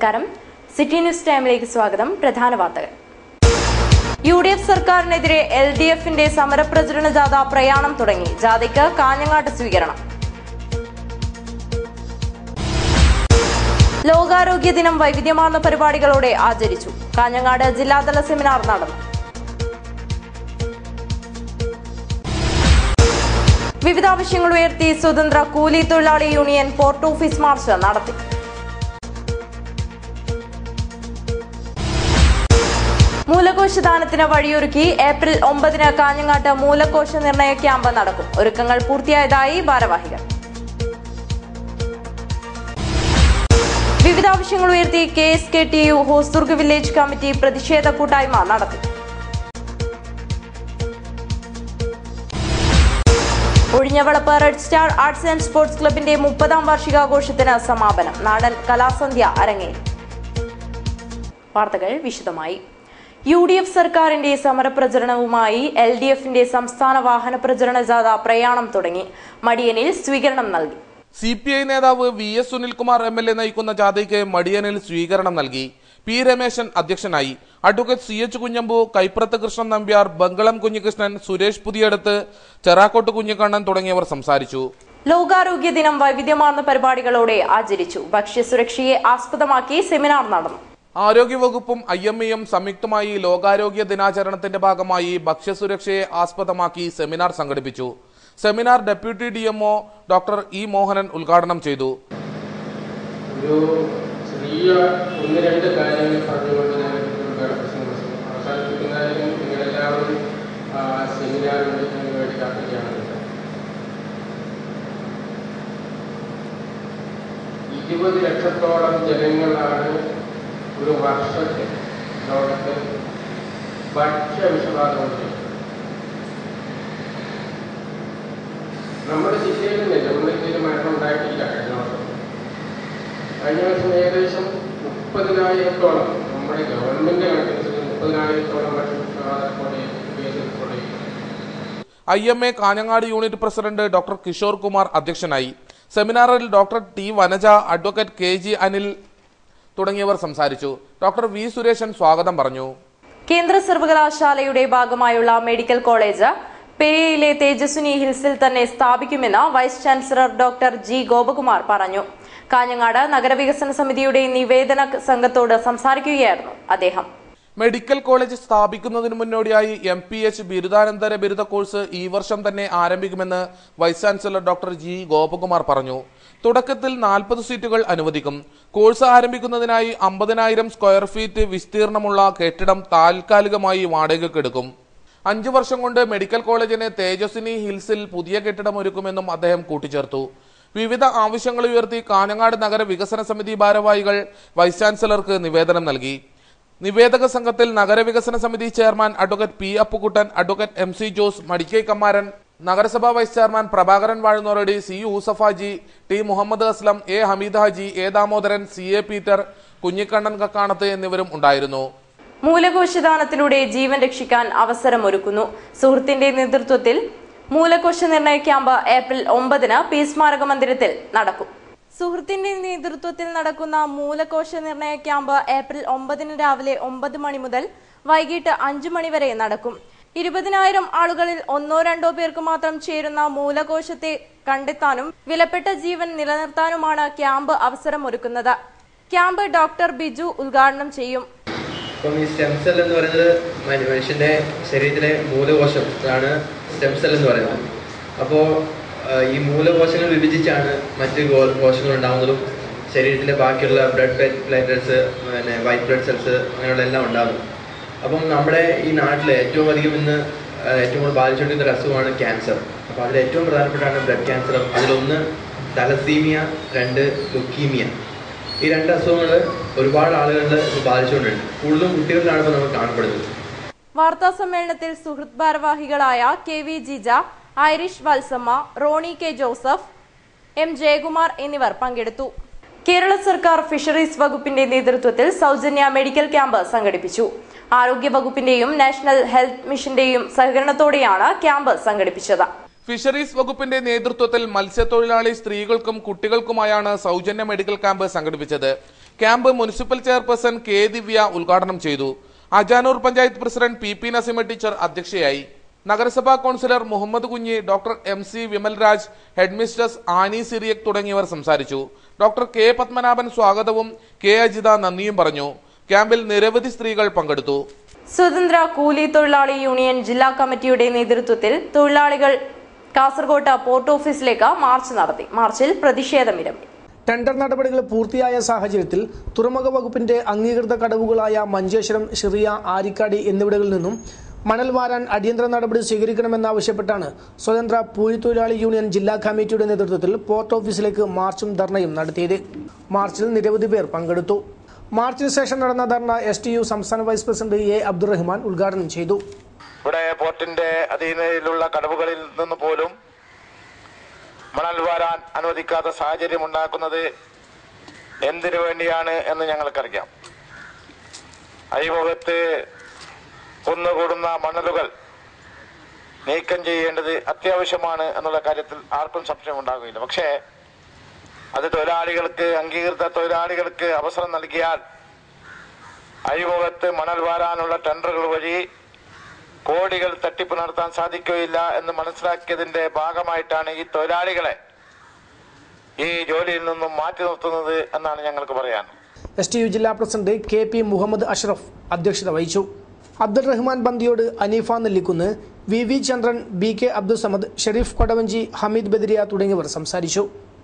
നമസ്കാരം city news ടൈമിലേക്ക് സ്വാഗതം പ്രധാന വാർത്തകൾ യു ഡി എഫ് സർക്കാരിനെതിരെ എൽ ഡി എഫിന്റെ സമരപ്രചരണ ജാഥ പ്രയാണം തുടങ്ങി ജാഥയ്ക്ക് കാഞ്ഞങ്ങാട്ട് സ്വീകരണം ലോകാരോഗ്യ ദിനം വൈവിധ്യമാർന്ന പരിപാടികളോടെ ആചരിച്ചു കാഞ്ഞങ്ങാട് ജില്ലാതല സെമിനാർ നടന്നു വിവിധ ആവശ്യങ്ങൾ ഉയർത്തി സ്വതന്ത്ര കൂലി തൊഴിലാളി യൂണിയൻ പോർട്ട് ഓഫീസ് മാർച്ച് നടത്തി മൂലകോശ ദാനത്തിന് വഴിയൊരുക്കി ഏപ്രിൽ ഒമ്പതിന് കാഞ്ഞങ്ങാട്ട് മൂലകോശ നിർണയ ക്യാമ്പ് നടക്കും ഒരുക്കങ്ങൾ പൂർത്തിയായതായി ഭാരവാഹികൾ വിവിധ ആവശ്യങ്ങൾ ഉയർത്തി K S K T U Hosdurg village committee പ്രതിഷേധ കൂട്ടായ്മ നടത്തി Ozhinjavalappu red star arts and sports ക്ലബിന്റെ മുപ്പതാം വാർഷികാഘോഷത്തിന് സമാപനം നാടൻ കലാസന്ധ്യ അരങ്ങേറി വാർത്തകൾ വിശദമായി യു ഡി എഫ് സർക്കാരിന്റെ സമരപ്രചരണവുമായി എൽ ഡി എഫിന്റെ സംസ്ഥാന വാഹന പ്രചരണ ജാഥ പ്രയാണം തുടങ്ങി മടിയനിൽ സ്വീകരണം നൽകി സി പി ഐ നേതാവ് V S Sunilkumar M L A നയിക്കുന്ന ജാഥയ്ക്ക് മടിയനിൽ സ്വീകരണം നൽകി പി രമേശൻ അധ്യക്ഷനായി advocate C H Kunhambu Kaiprath Krishnan Nambiar Bangalam Kunhikrishnan Suresh Puthiyadath Cherakkot Kunhikannan തുടങ്ങിയവർ സംസാരിച്ചു ലോകാരോഗ്യ ദിനം വൈവിധ്യമാർന്ന പരിപാടികളോടെ ആചരിച്ചു ഭക്ഷ്യസുരക്ഷയെ ആസ്പദമാക്കി സെമിനാർ നടന്നു ആരോഗ്യവകുപ്പും ഐ എം ഇയും സംയുക്തമായി ലോകാരോഗ്യ ദിനാചരണത്തിന്റെ ഭാഗമായി ഭക്ഷ്യസുരക്ഷയെ ആസ്പദമാക്കി സെമിനാർ സംഘടിപ്പിച്ചു seminar deputy D MO doctor E Mohanan ഉദ്ഘാടനം ചെയ്തു ഒരു ചെറിയ ഒന്ന് രണ്ട് കാര്യങ്ങൾ പറഞ്ഞുകൊണ്ട് ഞാൻ ഇവിടെ പ്രസംഗം അവസാനിപ്പിക്കുന്നതിനും നിങ്ങളെല്ലാവരും ആ, സെമിനാറിന് വേണ്ടി കാത്തിരിക്കുകയാണ് ഇരുപത് ലക്ഷത്തോളം ജനങ്ങളാണ് ഒരു വർഷത്തിൽ ലോകത്ത് ഭക്ഷ്യവിഷബാധ കൊണ്ട് നമ്മുടെ ജില്ലയിൽ നിന്ന് നമ്മുടെ ജില്ലയിൽ മരണം ഉണ്ടായിട്ടില്ല കഴിഞ്ഞ വർഷം കഴിഞ്ഞ വർഷം ഏകദേശം മുപ്പതിനായിരത്തോളം നമ്മുടെ ഗവൺമെന്റ് കണക്കനുസരിച്ച് മുപ്പതിനായിരത്തോളം ഭക്ഷ്യവിഷബാധ കേസ് റിപ്പോർട്ട് ചെയ്തു I M A Kanhangad unit president doctor Kishore Kumar അധ്യക്ഷനായി സെമിനാറിൽ doctor T Vanaja advocate K G Anil തുടങ്ങിയവർ സംസാരിച്ചു ഡോക്ടർ വി സുരേഷൻ സ്വാഗതം പറഞ്ഞു കേന്ദ്ര സർവകലാശാലയുടെ ഭാഗമായുള്ള മെഡിക്കൽ കോളേജ് പെരിയയിലെ തേജസ്വിനി ഹിൽസിൽ തന്നെ സ്ഥാപിക്കുമെന്ന് vice chancellor doctor G Gopakumar പറഞ്ഞു കാഞ്ഞങ്ങാട് നഗരവികസന സമിതിയുടെ നിവേദന സംഘത്തോട് സംസാരിക്കുകയായിരുന്നു അദ്ദേഹം മെഡിക്കൽ കോളേജ് സ്ഥാപിക്കുന്നതിന് മുന്നോടിയായി എം പി എച്ച് ബിരുദാനന്തര ബിരുദ കോഴ്സ് ഈ വർഷം തന്നെ ആരംഭിക്കുമെന്ന് vice chancellor doctor G Gopakumar പറഞ്ഞു തുടക്കത്തിൽ നാൽപ്പത് സീറ്റുകൾ അനുവദിക്കും കോഴ്സ് ആരംഭിക്കുന്നതിനായി അമ്പതിനായിരം സ്ക്വയർ ഫീറ്റ് വിസ്തീർണമുള്ള കെട്ടിടം താൽക്കാലികമായി വാടകയ്ക്കെടുക്കും അഞ്ചു വർഷം കൊണ്ട് മെഡിക്കൽ കോളേജിന് തേജസ്വിനി ഹിൽസിൽ പുതിയ കെട്ടിടം ഒരുക്കുമെന്നും അദ്ദേഹം കൂട്ടിച്ചേർത്തു വിവിധ ആവശ്യങ്ങൾ ഉയർത്തി കാഞ്ഞങ്ങാട് നഗര വികസന സമിതി ഭാരവാഹികൾ വൈസ് ചാൻസലർക്ക് നിവേദനം നൽകി നിവേദക സംഘത്തിൽ നഗരവികസന സമിതി chairman advocate P Appukuttan advocate M C Jose Madikkai Kammaran നഗരസഭാ vice chairman Prabhakaran Vazhunnoradi C Yusafaji T Muhammad Aslam A Hameed Haji A Damodaran C A Peter Kunhikannan Kakkanath എന്നിവരും ഉണ്ടായിരുന്നു മൂലകോശദാനത്തിലൂടെ ജീവൻ രക്ഷിക്കാൻ അവസരമൊരുക്കുന്നു സുഹൃത്തിന്റെ നേതൃത്വത്തിൽ മൂലകോശ നിർണയ ക്യാമ്പ് ഏപ്രിൽ ഒമ്പതിന് പി സ്മാരക മന്ദിരത്തിൽ നടക്കും സുഹൃത്തിന്റെ നേതൃത്വത്തിൽ നടക്കുന്ന മൂലകോശ നിർണയ ക്യാമ്പ് ഏപ്രിൽ ഒമ്പതിന് രാവിലെ ഒമ്പത് മണി മുതൽ വൈകിട്ട് അഞ്ചു മണി വരെ നടക്കും ഇരുപതിനായിരം ആളുകളിൽ ഒന്നോ രണ്ടോ പേർക്ക് മാത്രം ചേരുന്ന മൂലകോശത്തെ കണ്ടെത്താനും വിലപ്പെട്ട ജീവൻ നിലനിർത്താനുമാണ് ക്യാമ്പ് അവസരമൊരുക്കുന്നത് ക്യാമ്പ് ഡോക്ടർ ബിജു ഉദ്ഘാടനം ചെയ്യും അപ്പം ഈ സ്റ്റെം സെൽ എന്ന് പറയുന്നത് മനു- മനുഷ്യന്റെ ശരീരത്തിലെ മൂലകോശം ആണ് സ്റ്റെം സെൽ എന്ന് പറയുന്നത് അപ്പോൾ ഈ മൂലകോശങ്ങൾ വിഭജിച്ചാണ് മറ്റ് ഗോ- കോശങ്ങൾ ഉണ്ടാകുന്നതും ശരീരത്തിലെ ബാക്കിയുള്ള ബ്ലഡ് പ്ലേറ്റൽസ് പിന്നെ വൈറ്റ് ബ്ലഡ് സെൽസ് അങ്ങനെയുള്ള എല്ലാം ഉണ്ടാകും അപ്പം നമ്മുടെ ഈ നാട്ടിൽ ഏറ്റവും അധികം ഇന്ന് ആ, ഏറ്റവും കൂടുതൽ ബാധിച്ചുകൊണ്ടിരിക്കുന്ന ഒരു അസുഖമാണ് ക്യാൻസർ അപ്പോൾ അതിൽ ഏറ്റവും പ്രധാനപ്പെട്ടാണ് ബ്ലഡ് ക്യാൻസർ അതിലൊന്ന് തലസീമിയ രണ്ട് ലുക്കീമിയ ഈ രണ്ട് അസുഖങ്ങൾ ഒരുപാട് ആളുകളിൽ ഇപ്പോൾ ബാധിച്ചുകൊണ്ടുണ്ട് കൂടുതലും കുട്ടികളിലാണ് ഇപ്പോൾ നമുക്ക് കാണപ്പെടുന്നത് വാർത്താ സമ്മേളനത്തിൽ സുഹൃത്ത് ഭാരവാഹികളായ K V Jija Irish Valsamma Roni K Joseph M Jayakumar എന്നിവർ പങ്കെടുത്തു കേരള സർക്കാർ ഫിഷറീസ് വകുപ്പിന്റെ നേതൃത്വത്തിൽ സൗജന്യ മെഡിക്കൽ ക്യാമ്പ് സംഘടിപ്പിച്ചു ആരോഗ്യ വകുപ്പിന്റെയും നാഷണൽ ഹെൽത്ത് മിഷന്റെയും സഹകരണത്തോടെയാണ് ക്യാമ്പ് സംഘടിപ്പിച്ചത് ഫിഷറീസ് വകുപ്പിന്റെ നേതൃത്വത്തിൽ മത്സ്യത്തൊഴിലാളി സ്ത്രീകൾക്കും കുട്ടികൾക്കുമായാണ് സൗജന്യ മെഡിക്കൽ ക്യാമ്പ് സംഘടിപ്പിച്ചത് camp municipal chairperson K Divya ഉദ്ഘാടനം ചെയ്തു Ajanur panchayat president P P Naseema teacher അധ്യക്ഷയായി നഗരസഭാ councillor Muhammad Kunhi doctor M C Vimalraj headmistress Annie Cyriac തുടങ്ങിയവർ സംസാരിച്ചു ഡോക്ടർ കെ പത്മനാഭൻ സ്വാഗതവും കെ അജിത നന്ദിയും പറഞ്ഞു ക്യാമ്പിൽ നിരവധി സ്ത്രീകൾ പങ്കെടുത്തു സ്വതന്ത്ര കൂലി തൊഴിലാളി യൂണിയൻ ജില്ലാ കമ്മിറ്റിയുടെ നേതൃത്വത്തിൽ തൊഴിലാളികൾ കാസർകോട്ട് പോർട്ട് ഓഫീസിലേക്ക് മാർച്ച് നടത്തി മാർച്ചിൽ പ്രതിഷേധമിരമ്പി ടെൻഡർ നടപടികൾ പൂർത്തിയായ സാഹചര്യത്തിൽ തുറമുഖ വകുപ്പിന്റെ അംഗീകൃത കടവുകളായ മഞ്ചേശ്വരം ഷിറിയ ആരിക്കാടി എന്നിവിടങ്ങളിൽ നിന്നും മണൽ വാരാൻ അടിയന്തര നടപടി സ്വീകരിക്കണമെന്നാവശ്യപ്പെട്ടാണ് സ്വതന്ത്ര പൂഴിത്തൊഴിലാളി യൂണിയൻ ജില്ലാ കമ്മിറ്റിയുടെ നേതൃത്വത്തിൽ പോർട്ട് ഓഫീസിലേക്ക് മാർച്ചും ധർണയും നടത്തിയത് മാർച്ചിൽ നിരവധി പേർ പങ്കെടുത്തു മാർച്ചിന് ശേഷം നടന്ന ധർണ എസ് ടി യു സംസ്ഥാന വൈസ് പ്രസിഡന്റ് എ അബ്ദുറഹ്മാൻ ഉദ്ഘാടനം ചെയ്തു ഇവിടെ പോർട്ടിന്റെ അധീനതയിലുള്ള കടവുകളിൽ നിന്ന് പോലും മണൽ വാരാൻ അനുവദിക്കാത്ത സാഹചര്യം ഉണ്ടാക്കുന്നത് എന്തിനു വേണ്ടിയാണ് എന്ന് ഞങ്ങൾക്കറിയാം അഴിമുഖത്ത് കുന്നുകൂടുന്ന മണലുകൾ നീക്കം ചെയ്യേണ്ടത് അത്യാവശ്യമാണ് എന്നുള്ള കാര്യത്തിൽ ആർക്കും സംശയം ഉണ്ടാകുകയില്ല പക്ഷേ അത് തൊഴിലാളികൾക്ക് അംഗീകൃത തൊഴിലാളികൾക്ക് അവസരം നൽകിയാൽ അഴിമുഖത്ത് മണൽ വാരാനുള്ള ടെൻഡറുകൾ വഴി കോടികൾ തട്ടിപ്പ് നടത്താൻ സാധിക്കുകയില്ല എന്ന് മനസ്സിലാക്കിയതിന്റെ ഭാഗമായിട്ടാണ് ഈ തൊഴിലാളികളെ ഈ ജോലിയിൽ നിന്നും മാറ്റി നിർത്തുന്നത് എന്നാണ് ഞങ്ങൾക്ക് പറയാൻ എസ് ടി യു ജില്ലാ president K P Muhammad Ashraf അധ്യക്ഷത വഹിച്ചു Abdul Rahman Bandiyod Aneefa Nellikunnu V V Chandran B K Abdul Samad Sherif Kodavanchi Hameed Badiriya തുടങ്ങിയവർ സംസാരിച്ചു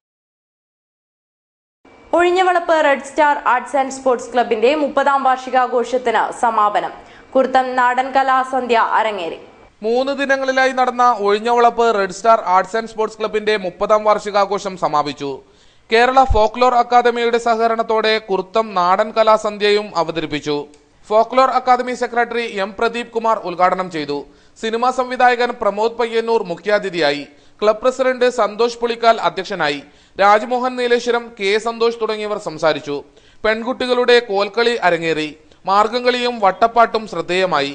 Ozhinjavalappu red star arts and sports ക്ലബിന്റെ മുപ്പതാം വാർഷികാഘോഷത്തിന് സമാപനം കുർത്തം നാടൻ കലാസന്ധ്യ അരങ്ങേറി മൂന്ന് ദിനങ്ങളിലായി നടന്ന Ozhinjavalappu red star arts and sports ക്ലബിന്റെ മുപ്പതാം വാർഷികാഘോഷം സമാപിച്ചു കേരള ഫോക്ലോർ അക്കാദമിയുടെ സഹകരണത്തോടെ കുർത്തം നാടൻ കലാസന്ധ്യയും അവതരിപ്പിച്ചു folklore academy secretary M Pradeep Kumar ഉദ്ഘാടനം ചെയ്തു സിനിമാ സംവിധായകൻ പ്രമോദ് പയ്യന്നൂർ മുഖ്യാതിഥിയായി ക്ലബ് പ്രസിഡന്റ് സന്തോഷ് പുളിക്കാൽ അധ്യക്ഷനായി രാജ്മോഹൻ നീലേശ്വരം കെ സന്തോഷ് തുടങ്ങിയവർ സംസാരിച്ചു പെൺകുട്ടികളുടെ കോൽക്കളി അരങ്ങേറി മാർഗംകളിയും വട്ടപ്പാട്ടും ശ്രദ്ധേയമായി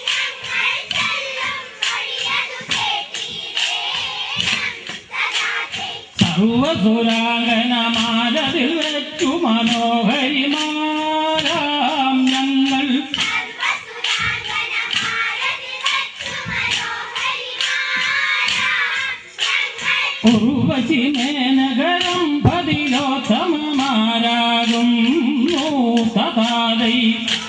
സർവസുരാഗനമാരതിൽ വെച്ചു മനോഹരിമാരാം ഞങ്ങൾ ഉർവശി മേനഗരം പതിലോത്തമമാരാകും സദാതൈ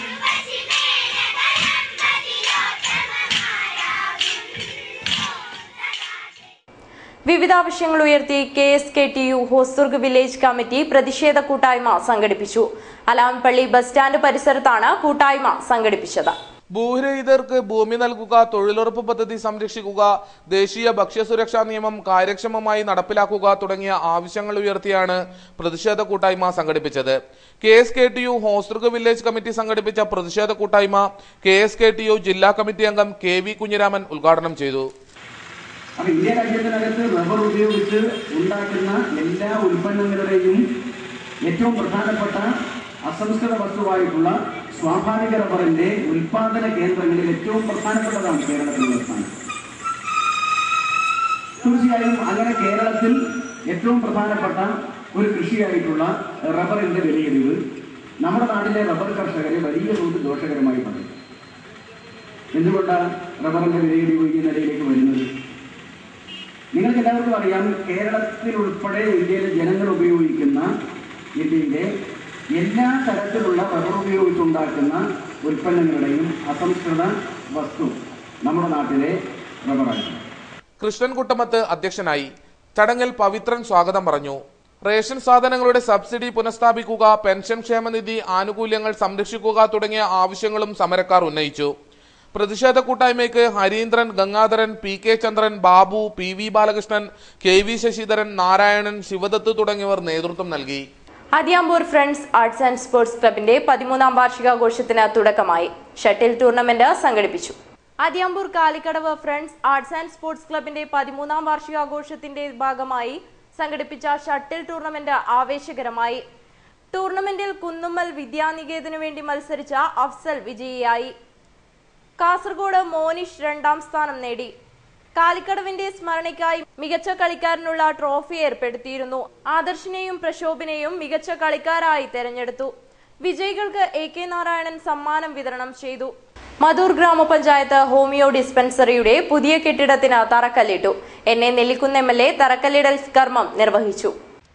വിവിധ ആവശ്യങ്ങൾ ഉയർത്തി K S K T U Hosdurg village committee പ്രതിഷേധ കൂട്ടായ്മ സംഘടിപ്പിച്ചു അലാംപള്ളി ബസ് സ്റ്റാൻഡ് പരിസരത്താണ് കൂട്ടായ്മ സംഘടിപ്പിച്ചത് ഭൂരഹിതർക്ക് ഭൂമി നൽകുക തൊഴിലുറപ്പ് പദ്ധതി സംരക്ഷിക്കുക ദേശീയ ഭക്ഷ്യസുരക്ഷാ നിയമം കാര്യക്ഷമമായി നടപ്പിലാക്കുക തുടങ്ങിയ ആവശ്യങ്ങൾ ഉയർത്തിയാണ് പ്രതിഷേധ കൂട്ടായ്മ സംഘടിപ്പിച്ചത് K S K T U Hosdurg village committee സംഘടിപ്പിച്ച പ്രതിഷേധ കൂട്ടായ്മ K S K T U ജില്ലാ കമ്മിറ്റി അംഗം കെ വി കുഞ്ഞിരാമൻ ഉദ്ഘാടനം ചെയ്തു അപ്പൊ ഇന്ത്യ രാജ്യത്തിനകത്ത് റബ്ബർ ഉപയോഗിച്ച് ഉണ്ടാക്കുന്ന എല്ലാ ഉൽപ്പന്നങ്ങളുടെയും ഏറ്റവും പ്രധാനപ്പെട്ട അസംസ്കൃത വസ്തുവായിട്ടുള്ള സ്വാഭാവിക റബ്ബറിന്റെ ഉൽപാദന കേന്ദ്രങ്ങളിൽ ഏറ്റവും പ്രധാനപ്പെട്ടതാണ് കേരളത്തിലുള്ള സ്ഥാനം തീർച്ചയായും അങ്ങനെ കേരളത്തിൽ ഏറ്റവും പ്രധാനപ്പെട്ട ഒരു കൃഷിയായിട്ടുള്ള റബ്ബറിന്റെ വിലയിടിവ് നമ്മുടെ നാട്ടിലെ റബ്ബർ കർഷകരെ വലിയ തോതിൽ ദോഷകരമായി പറയും എന്തുകൊണ്ടാണ് റബ്ബറിന്റെ വിലയിടിവ് ഈ നിലയിലേക്ക് വരുന്നത് നിങ്ങൾക്ക് എല്ലാവർക്കും അറിയാം കേരളത്തിൽ ഉൾപ്പെടെ ഇന്ത്യയിലെ ജനങ്ങൾ ഉപയോഗിക്കുന്ന ഇന്ത്യയിലെ എല്ലാ തരത്തിലുള്ള റബ്ബർ ഉപയോഗിച്ചുണ്ടാക്കുന്ന ഉൽപ്പന്നങ്ങളുടെയും അസംസ്കൃത വസ്തു നമ്മുടെ നാട്ടിലെ റബ്ബറാണ് കൃഷ്ണൻ കുട്ടമത്ത് അധ്യക്ഷനായി ചടങ്ങിൽ പവിത്രൻ സ്വാഗതം പറഞ്ഞു റേഷൻ സാധനങ്ങളുടെ സബ്സിഡി പുനഃസ്ഥാപിക്കുക പെൻഷൻ ക്ഷേമനിധി ആനുകൂല്യങ്ങൾ സംരക്ഷിക്കുക തുടങ്ങിയ ആവശ്യങ്ങളും സമരക്കാർ ഉന്നയിച്ചു പ്രതിഷേധ കൂട്ടായ്മയ്ക്ക് Harindran Gangadharan P K Chandran Babu P V Balakrishnan K V Sasidharan Narayanan Sivadath തുടങ്ങിയവർ നേതൃത്വം നൽകി Athiyampur friends arts and sports ക്ലബിന്റെ പതിമൂന്നാം വാർഷികാഘോഷത്തിന് തുടക്കമായി ഷട്ടിൽ ടൂർണമെന്റ് സംഘടിപ്പിച്ചു Athiyampur Kalikkadavu friends arts and sports ക്ലബിന്റെ പതിമൂന്നാം വാർഷികാഘോഷത്തിന്റെ ഭാഗമായി സംഘടിപ്പിച്ച ഷട്ടിൽ ടൂർണമെന്റ് ആവേശകരമായി ടൂർണമെന്റിൽ കുന്നുമ്മൽ വിദ്യാനികേതനു വേണ്ടി മത്സരിച്ച അഫ്സൽ വിജയിയായി കാസർഗോഡ് മോനിഷ് രണ്ടാം സ്ഥാനം നേടി കാലിക്കടവിന്റെ സ്മരണയ്ക്കായി മികച്ച കളിക്കാരനുള്ള ട്രോഫി ഏർപ്പെടുത്തിയിരുന്നു ആദർശിനെയും പ്രശോഭിനെയും മികച്ച കളിക്കാരായി തെരഞ്ഞെടുത്തു വിജയികൾക്ക് എ കെ നാരായണൻ സമ്മാനം വിതരണം ചെയ്തു മധൂർ ഗ്രാമപഞ്ചായത്ത് ഹോമിയോ ഡിസ്പെൻസറിയുടെ പുതിയ കെട്ടിടത്തിന് തറക്കല്ലിട്ടു N A Nellikunnu M L A തറക്കല്ലിടൽ കർമ്മം നിർവഹിച്ചു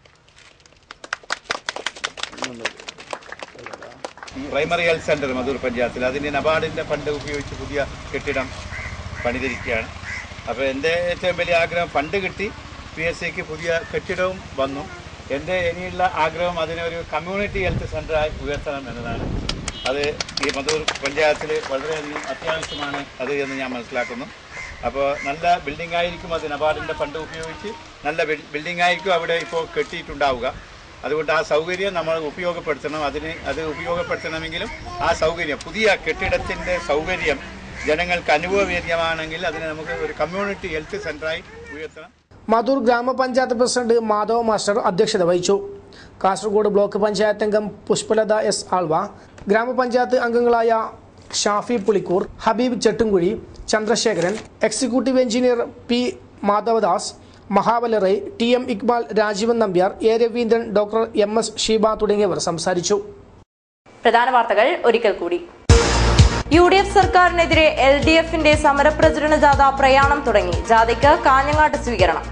പ്രൈമറി ഹെൽത്ത് സെന്റർ മധൂർ പഞ്ചായത്തിൽ അതിന് നബാർഡിന്റെ ഫണ്ട് ഉപയോഗിച്ച് പുതിയ കെട്ടിടം പണിതിരിക്കുകയാണ് അപ്പോൾ എൻ്റെ ഏറ്റവും വലിയ ആഗ്രഹം ഫണ്ട് കിട്ടി പി എസ് സിക്ക് പുതിയ കെട്ടിടവും വന്നു എൻ്റെ ഇനിയുള്ള ആഗ്രഹം അതിനൊരു കമ്മ്യൂണിറ്റി ഹെൽത്ത് സെൻ്ററായി ഉയർത്തണം എന്നതാണ് അത് ഈ മധൂർ പഞ്ചായത്തിൽ വളരെയധികം അത്യാവശ്യമാണ് അത് എന്ന് ഞാൻ മനസ്സിലാക്കുന്നു അപ്പോൾ നല്ല ബിൽഡിംഗ് ആയിരിക്കും അത് നബാർഡിൻ്റെ ഫണ്ട് ഉപയോഗിച്ച് നല്ല ബിൽഡിംഗ് ആയിരിക്കും അവിടെ ഇപ്പോൾ കെട്ടിയിട്ടുണ്ടാവുക അതുകൊണ്ട് ആ സൗകര്യം നമ്മൾ ഉപയോഗപ്പെടുത്തണം അതിന് അത് ഉപയോഗപ്പെടുത്തണമെങ്കിലും ആ സൗകര്യം പുതിയ കെട്ടിടത്തിൻ്റെ സൗകര്യം ജനങ്ങൾക്ക് അനുഭവവേദ്യമാണെങ്കിൽ അതിനെ നമുക്ക് ഒരു കമ്മ്യൂണിറ്റി ഹെൽത്ത് സെൻ്ററായി ഉയർത്തണം മധൂർ ഗ്രാമപഞ്ചായത്ത് പ്രസിഡന്റ് മാധവ മാസ്റ്റർ അധ്യക്ഷത വഹിച്ചു കാസർഗോഡ് ബ്ലോക്ക് പഞ്ചായത്ത് അംഗം പുഷ്പലത എസ് ആൾവ ഗ്രാമപഞ്ചായത്ത് അംഗങ്ങളായ Shafi Pulikkur Habeeb Chettumkuzhi Chandrasekharan executive engineer P Madhavadas Mahabala Rai T M Iqbal Rajeevan Nambiar A Raveendran doctor M S Sheeba തുടങ്ങിയവർ സംസാരിച്ചു പ്രധാന വാർത്തകൾ ഒരിക്കൽ കൂടി യു ഡി എഫ് സർക്കാരിനെതിരെ എൽ ഡി എഫിന്റെ സമരപ്രചരണ ജാഥ പ്രയാണം തുടങ്ങി ജാഥയ്ക്ക് കാഞ്ഞങ്ങാട്ട് സ്വീകരണം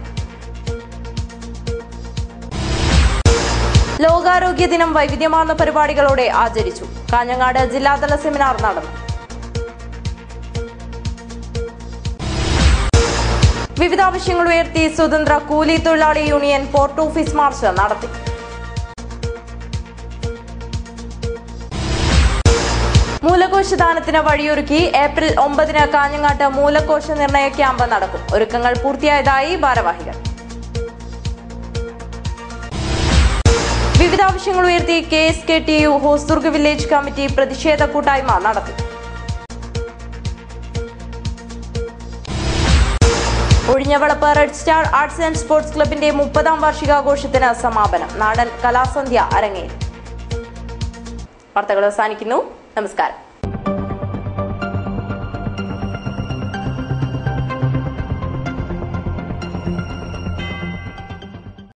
ലോകാരോഗ്യ ദിനം വൈവിധ്യമാർന്ന പരിപാടികളോടെ ആചരിച്ചു കാഞ്ഞങ്ങാട് ജില്ലാതല സെമിനാർ നടന്നു വിവിധ ആവശ്യങ്ങൾ ഉയർത്തി സ്വതന്ത്ര കൂലി തൊഴിലാളി യൂണിയൻ പോർട്ട് ഓഫീസ് മാർച്ച് നടത്തി മൂലകോശ ദാനത്തിന് വഴിയൊരുക്കി ഏപ്രിൽ ഒമ്പതിന് കാഞ്ഞങ്ങാട്ട് മൂലകോശ നിർണയ ക്യാമ്പ് നടക്കും ഒരുക്കങ്ങൾ പൂർത്തിയായതായി ഭാരവാഹികൾ വിവിധ ആവശ്യങ്ങൾ ഉയർത്തി K S K T U Hosdurg village committee പ്രതിഷേധ കൂട്ടായ്മ നടത്തി Ozhinjavalappu red star arts and sports ക്ലബിന്റെ മുപ്പതാം വാർഷികാഘോഷത്തിന് സമാപനം നാടൻ കലാസന്ധ്യ അരങ്ങേറി വാർത്തകൾ അവസാനിക്കുന്നു നമസ്കാരം